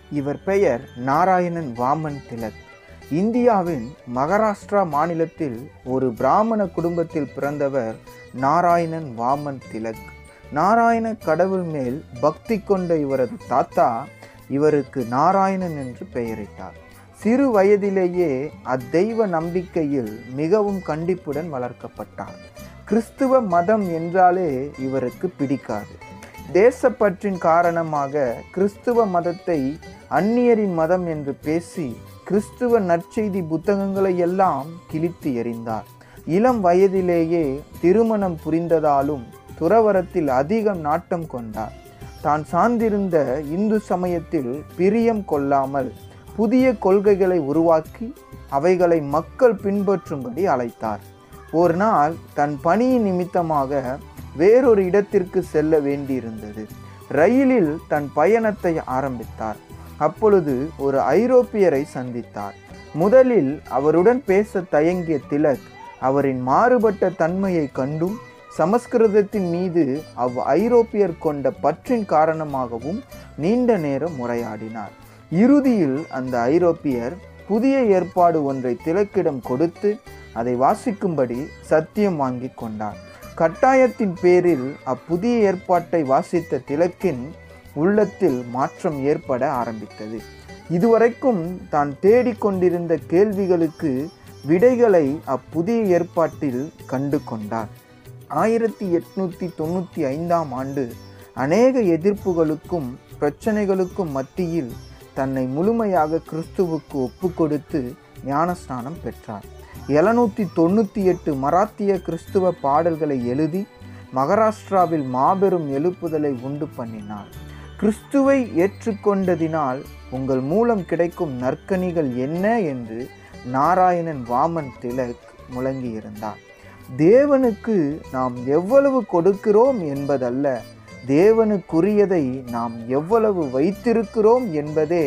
இவர் பெயர் நாராயணன் வாமன் திலக் இந்தியாவின் மகாராஷ்டிரா மாநிலத்தில் ஒரு பிராமண குடும்பத்தில் பிறந்தவர் நாராயணன் வாமன் திலக் நாராயண கடவுள் மேல் பக்தி கொண்ட இவரது தாத்தா இவருக்கு நாராயணன் என்று பெயரிட்டார் சிறு வயதிலேயே அத்தெய்வ நம்பிக்கையில் மிகவும் கண்டிப்புடன் வளர்க்கப்பட்டார் கிறிஸ்துவ மதம் என்றாலே இவருக்கு பிடிக்காது தேசப்பற்றின் காரணமாக கிறிஸ்துவ மதத்தை அந்நியரின் மதம் என்று பேசி கிறிஸ்துவ நற்செய்தி புத்தகங்களை எல்லாம் கிழித்து எறிந்தார் இளம் வயதிலேயே திருமணம் புரிந்ததாலும் துறவரத்தில் அதிகம் நாட்டம் கொண்டார் தான் சார்ந்திருந்த இந்து சமயத்தில் பிரியம் கொள்ளாமல் புதிய கொள்கைகளை உருவாக்கி அவைகளை மக்கள் பின்பற்றும்படி அழைத்தார் ஒரு நாள் தன் பணியின் நிமித்தமாக வேறொரு இடத்திற்கு செல்ல வேண்டியிருந்தது ரயிலில் தன் பயணத்தை ஆரம்பித்தார் அப்பொழுது ஒரு ஐரோப்பியரை சந்தித்தார் முதலில் அவருடன் பேச தயங்கிய திலக் அவரின் மாறுபட்ட தன்மையை கண்டும் சமஸ்கிருதத்தின் மீது அவ் ஐரோப்பியர் கொண்ட பற்றின் காரணமாகவும் நீண்ட நேரம் உரையாடினார் இறுதியில் அந்த ஐரோப்பியர் புதிய ஏற்பாடு ஒன்றை திலக்கிடம் கொடுத்து அதை வாசிக்கும்படி சத்தியம் வாங்கி கொண்டார் கட்டாயத்தின் பேரில் அப்புதிய ஏற்பாட்டை வாசித்த திலக்கின் உள்ளத்தில் மாற்றம் ஏற்பட ஆரம்பித்தது இதுவரைக்கும் தான் தேடிக்கொண்டிருந்த கேள்விகளுக்கு விடைகளை அப்புதிய ஏற்பாட்டில் கண்டு கொண்டார் ஆயிரத்தி எட்நூற்றி தொண்ணூற்றி ஐந்தாம் ஆண்டு அநேக எதிர்ப்புகளுக்கும் பிரச்சனைகளுக்கும் மத்தியில் தன்னை முழுமையாக கிறிஸ்துவுக்கு ஒப்புக்கொடுத்து ஞானஸ்நானம் பெற்றார் எழுநூற்றி தொண்ணூற்றி எட்டு மராத்திய கிறிஸ்துவ பாடல்களை எழுதி மகாராஷ்டிராவில் மாபெரும் எழுப்புதலை உண்டு பண்ணினார் கிறிஸ்துவை ஏற்றுக்கொண்டதினால் உங்கள் மூலம் கிடைக்கும் நற்கனிகள் என்ன என்று நாராயணன் வாமன் திலக் முழங்கியிருந்தார் தேவனுக்கு நாம் எவ்வளவு கொடுக்கிறோம் என்பதல்ல தேவனுக்குரியதை நாம் எவ்வளவு வைத்திருக்கிறோம் என்பதே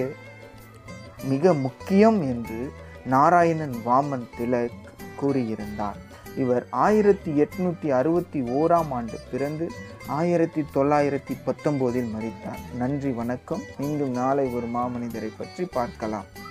மிக முக்கியம் என்று நாராயணன் வாமன் திலக் கூறியிருந்தார் இவர் ஆயிரத்தி எட்நூற்றி அறுபத்தி ஓராம் ஆண்டு பிறந்து ஆயிரத்தி தொள்ளாயிரத்தி பத்தொம்போதில் மறித்தார் நன்றி வணக்கம் மீண்டும் நாளை ஒரு மாமனிதரை பற்றி பார்க்கலாம்